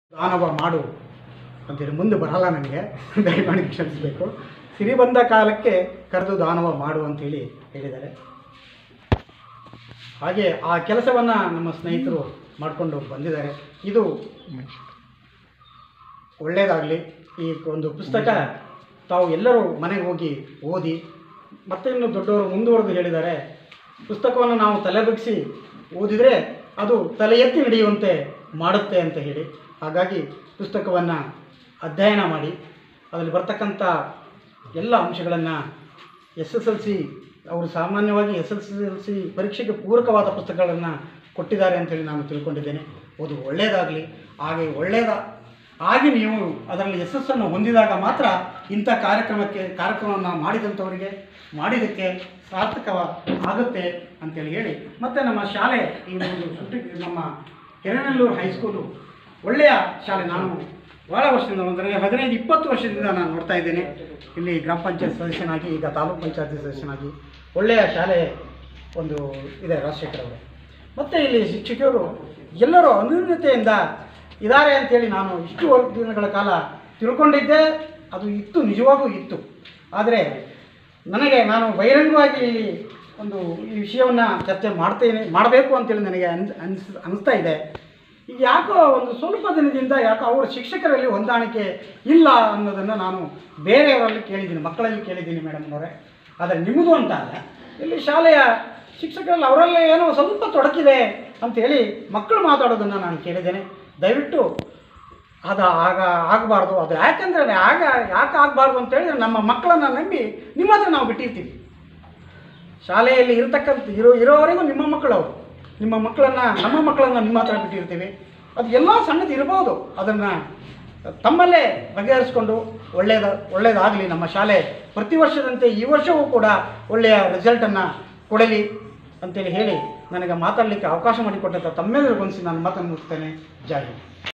ದಾನವ ಮಾಡು ಅಂತೇಳಿ ಮುಂದೆ ಬರಲ್ಲ ನನಗೆ ದಯಮಾಡಿ ಕ್ಷಮಿಸಬೇಕು ಸಿರಿ ಬಂದ ಕಾಲಕ್ಕೆ ಕರೆದು ದಾನವ ಮಾಡು ಅಂತೇಳಿ ಹೇಳಿದ್ದಾರೆ ಹಾಗೆ ಆ ಕೆಲಸವನ್ನು ನಮ್ಮ ಸ್ನೇಹಿತರು ಮಾಡಿಕೊಂಡು ಬಂದಿದ್ದಾರೆ ಇದು ಒಳ್ಳೆಯದಾಗಲಿ ಈ ಒಂದು ಪುಸ್ತಕ ತಾವು ಎಲ್ಲರೂ ಮನೆಗೆ ಹೋಗಿ ಓದಿ ಮತ್ತೆ ಇನ್ನು ದೊಡ್ಡವರು ಮುಂದುವರೆದು ಹೇಳಿದ್ದಾರೆ ಪುಸ್ತಕವನ್ನು ನಾವು ತಲೆಬಗ್ಗಿಸಿ ಓದಿದರೆ ಅದು ತಲೆ ಎತ್ತಿ ನಡೆಯುವಂತೆ ಮಾಡುತ್ತೆ ಅಂತ ಹೇಳಿ ಹಾಗಾಗಿ ಪುಸ್ತಕವನ್ನು ಅಧ್ಯಯನ ಮಾಡಿ ಅದರಲ್ಲಿ ಬರ್ತಕ್ಕಂಥ ಎಲ್ಲ ಅಂಶಗಳನ್ನು ಎಸ್ ಎಸ್ ಎಲ್ ಸಿ ಅವರು ಸಾಮಾನ್ಯವಾಗಿ ಎಸ್ ಎಸ್ ಎಲ್ ಸಿ ಪರೀಕ್ಷೆಗೆ ಪೂರಕವಾದ ಪುಸ್ತಕಗಳನ್ನು ಕೊಟ್ಟಿದ್ದಾರೆ ಅಂತೇಳಿ ನಾನು ತಿಳ್ಕೊಂಡಿದ್ದೇನೆ ಅದು ಒಳ್ಳೆಯದಾಗಲಿ ಹಾಗೆ ಒಳ್ಳೆಯದ ಹಾಗೆ ನೀವು ಅದರಲ್ಲಿ ಯಶಸ್ಸನ್ನು ಹೊಂದಿದಾಗ ಮಾತ್ರ ಇಂಥ ಕಾರ್ಯಕ್ರಮಕ್ಕೆ ಕಾರ್ಯಕ್ರಮವನ್ನು ಮಾಡಿದಂಥವರಿಗೆ ಮಾಡಿದ್ದಕ್ಕೆ ಸಾರ್ಥಕ ಆಗುತ್ತೆ ಅಂತೇಳಿ ಹೇಳಿ ಮತ್ತು ನಮ್ಮ ಶಾಲೆ ಈ ಒಂದು ಸುಟ್ಟಿ ನಮ್ಮ ಹಿರೇನಲ್ಲೂರು ಹೈಸ್ಕೂಲು ಒಳ್ಳೆಯ ಶಾಲೆ ನಾನು ಭಾಳ ವರ್ಷದಿಂದ ಅಂದರೆ ಹದಿನೈದು ಇಪ್ಪತ್ತು ವರ್ಷದಿಂದ ನಾನು ನೋಡ್ತಾ ಇದ್ದೇನೆ ಇಲ್ಲಿ ಗ್ರಾಮ ಪಂಚಾಯತ್ ಸದಸ್ಯನಾಗಿ ಈಗ ತಾಲೂಕು ಪಂಚಾಯತ್ ಸದಸ್ಯನಾಗಿ ಒಳ್ಳೆಯ ಶಾಲೆ ಒಂದು ಇದೆ ರಾಜಶೇಖರ್ ಅವರು ಮತ್ತು ಇಲ್ಲಿ ಶಿಕ್ಷಕರು ಎಲ್ಲರೂ ಅನ್ಯೂನ್ಯತೆಯಿಂದ ಇದ್ದಾರೆ ಅಂತೇಳಿ ನಾನು ಇಷ್ಟು ವರ್- ದಿನಗಳ ಕಾಲ ತಿಳ್ಕೊಂಡಿದ್ದೆ ಅದು ಇತ್ತು ನಿಜವಾಗೂ ಇತ್ತು ಆದರೆ ನನಗೆ ನಾನು ಬಹಿರಂಗವಾಗಿ ಇಲ್ಲಿ ಒಂದು ಈ ವಿಷಯವನ್ನು ಚರ್ಚೆ ಮಾಡ್ತೇನೆ ಮಾಡಬೇಕು ಅಂತೇಳಿ ನನಗೆ ಅನ್ ಅನ್ಸ್ ಅನಿಸ್ತಾ ಇದೆ ಈಗ ಯಾಕೋ ಒಂದು ಸ್ವಲ್ಪ ದಿನದಿಂದ ಯಾಕೋ ಅವರ ಶಿಕ್ಷಕರಲ್ಲಿ ಹೊಂದಾಣಿಕೆ ಇಲ್ಲ ಅನ್ನೋದನ್ನು ನಾನು ಬೇರೆಯವರಲ್ಲಿ ಕೇಳಿದ್ದೀನಿ ಮಕ್ಕಳಲ್ಲಿ ಕೇಳಿದ್ದೀನಿ ಮೇಡಮ್ನವರೇ ಆದರೆ ನಿಮ್ಮದು ಅಂತ ಅಲ್ಲ ಇಲ್ಲಿ ಶಾಲೆಯ ಶಿಕ್ಷಕರಲ್ಲಿ ಅವರಲ್ಲೇ ಏನೋ ಸ್ವಲ್ಪ ತೊಡಕಿದೆ ಅಂತೇಳಿ ಮಕ್ಕಳು ಮಾತಾಡೋದನ್ನು ನಾನು ಕೇಳಿದ್ದೇನೆ ದಯವಿಟ್ಟು ಅದು ಆಗ ಆಗಬಾರ್ದು ಅದು ಯಾಕೆಂದರೆ ಆಗ ಯಾಕೆ ಆಗಬಾರ್ದು ಅಂತೇಳಿ ನಮ್ಮ ಮಕ್ಕಳನ್ನು ನಂಬಿ ನಿಮ್ಮ ಹತ್ರ ನಾವು ಬಿಟ್ಟಿರ್ತೀವಿ ಶಾಲೆಯಲ್ಲಿ ಇರತಕ್ಕಂಥ ಇರೋ ಇರೋವರೆಗೂ ನಿಮ್ಮ ಮಕ್ಕಳು ಅವರು ನಿಮ್ಮ ಮಕ್ಕಳನ್ನು ನಮ್ಮ ಮಕ್ಕಳನ್ನು ನಿಮ್ಮ ಹತ್ರ ಬಿಟ್ಟಿರ್ತೀವಿ ಅದು ಎಲ್ಲ ಸಣ್ಣದು ಇರ್ಬೋದು ಅದನ್ನು ತಮ್ಮಲ್ಲೇ ಬಗೆಹರಿಸ್ಕೊಂಡು ಒಳ್ಳೆಯದ ಒಳ್ಳೆಯದಾಗಲಿ ನಮ್ಮ ಶಾಲೆ ಪ್ರತಿ ವರ್ಷದಂತೆ ಈ ವರ್ಷವೂ ಕೂಡ ಒಳ್ಳೆಯ ರಿಸಲ್ಟನ್ನು ಕೊಡಲಿ ಅಂತೇಳಿ ಹೇಳಿ ನನಗೆ ಮಾತಾಡಲಿಕ್ಕೆ ಅವಕಾಶ ಮಾಡಿಕೊಟ್ಟಂಥ ತಮ್ಮೆಲ್ಲರಿಗೂ ನಾನು ಮಾತನ್ನು ಮುಗಿಸ್ತೇನೆ ಜೈ ಹಿಂದ್